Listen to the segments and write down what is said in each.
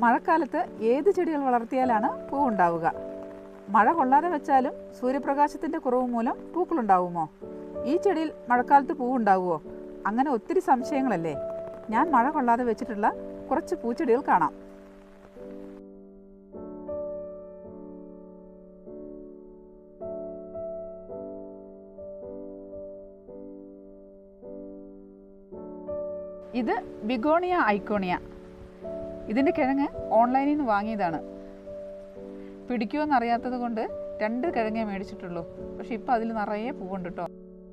മഴക്കാലത്ത് ഏത് ചെടികൾ വളർത്തിയാലാണ് പൂവുണ്ടാവുക മഴ കൊള്ളാതെ വെച്ചാലും സൂര്യപ്രകാശത്തിൻ്റെ കുറവ് മൂലം പൂക്കളുണ്ടാവുമോ ഈ ചെടിയിൽ മഴക്കാലത്ത് പൂവുണ്ടാവുമോ അങ്ങനെ ഒത്തിരി സംശയങ്ങളല്ലേ ഞാൻ മഴ കൊള്ളാതെ വെച്ചിട്ടുള്ള കുറച്ച് പൂച്ചെടികൾ കാണാം ഇത് ബിഗോണിയ ഐക്കോണിയ ഇതിൻ്റെ കിഴങ്ങ് ഓൺലൈനിൽ നിന്ന് വാങ്ങിയതാണ് പിടിക്കുമോയെന്ന് അറിയാത്തത് കൊണ്ട് രണ്ട് കിഴങ്ങേ മേടിച്ചിട്ടുള്ളൂ പക്ഷെ ഇപ്പം അതിൽ നിറയെ പൂവുണ്ട് കേട്ടോ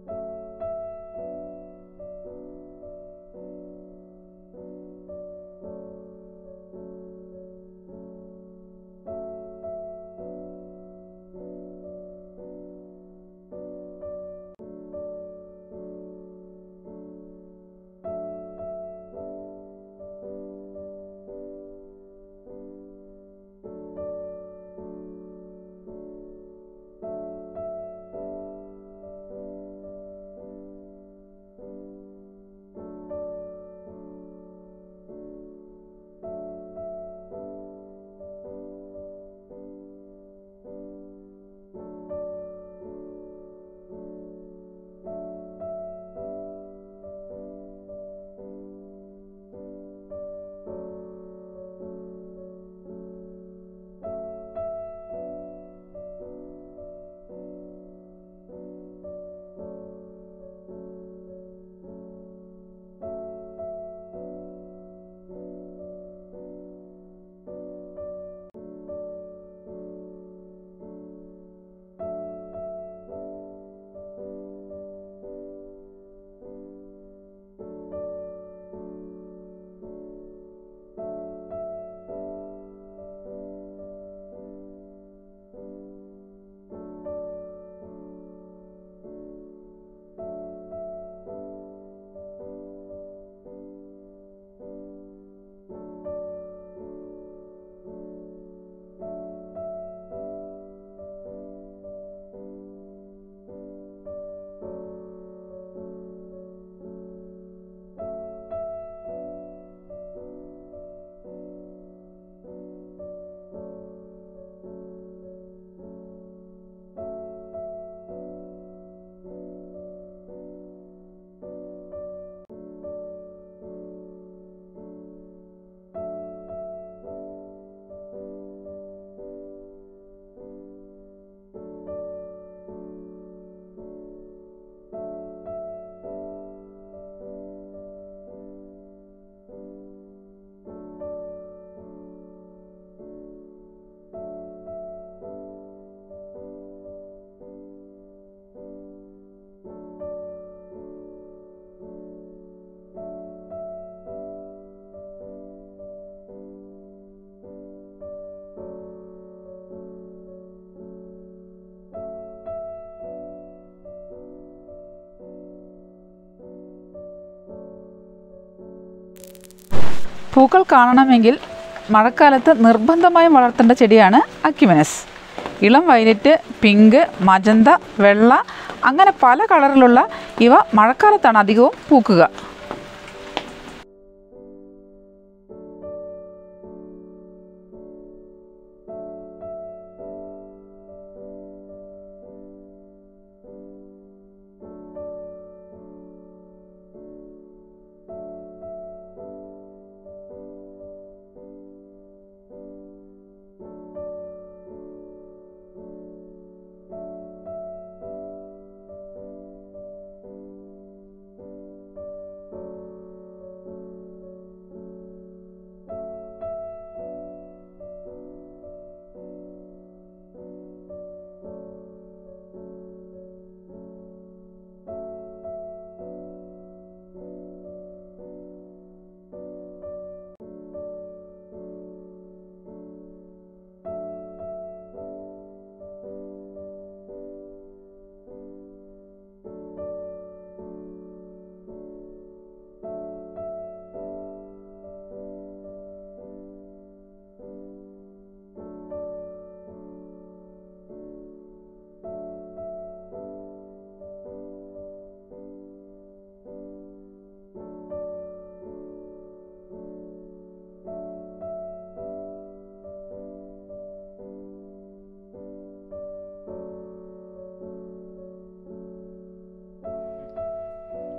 പൂക്കൾ കാണണമെങ്കിൽ മഴക്കാലത്ത് നിർബന്ധമായും വളർത്തേണ്ട ചെടിയാണ് അക്യുമിനസ് ഇളം വയലറ്റ് പിങ്ക് മജന്ത വെള്ള അങ്ങനെ പല കളറിലുള്ള ഇവ മഴക്കാലത്താണ് അധികവും പൂക്കുക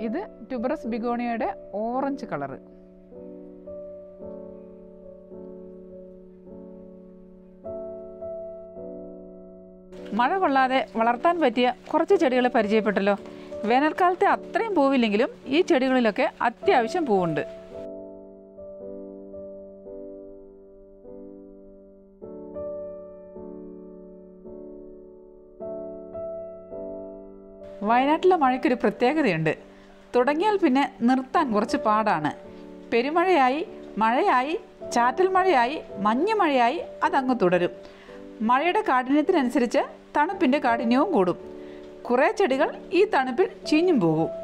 ഇത് ട്യൂബറസ് ബിഗോണിയയുടെ ഓറഞ്ച് കളറ് മഴ കൊള്ളാതെ വളർത്താൻ പറ്റിയ കുറച്ച് ചെടികളെ പരിചയപ്പെട്ടല്ലോ വേനൽക്കാലത്തെ അത്രയും പൂവില്ലെങ്കിലും ഈ ചെടികളിലൊക്കെ അത്യാവശ്യം പൂവുണ്ട് വയനാട്ടിലെ മഴയ്ക്കൊരു പ്രത്യേകതയുണ്ട് തുടങ്ങിയാൽ പിന്നെ നിർത്താൻ കുറച്ച് പാടാണ് പെരുമഴയായി മഴയായി ചാറ്റൽ മഴയായി മഞ്ഞ് മഴയായി അതങ്ങ് തുടരും മഴയുടെ കാഠിന്യത്തിനനുസരിച്ച് തണുപ്പിൻ്റെ കാഠിന്യവും കൂടും കുറേ ചെടികൾ ഈ തണുപ്പിൽ ചീഞ്ഞും പോകും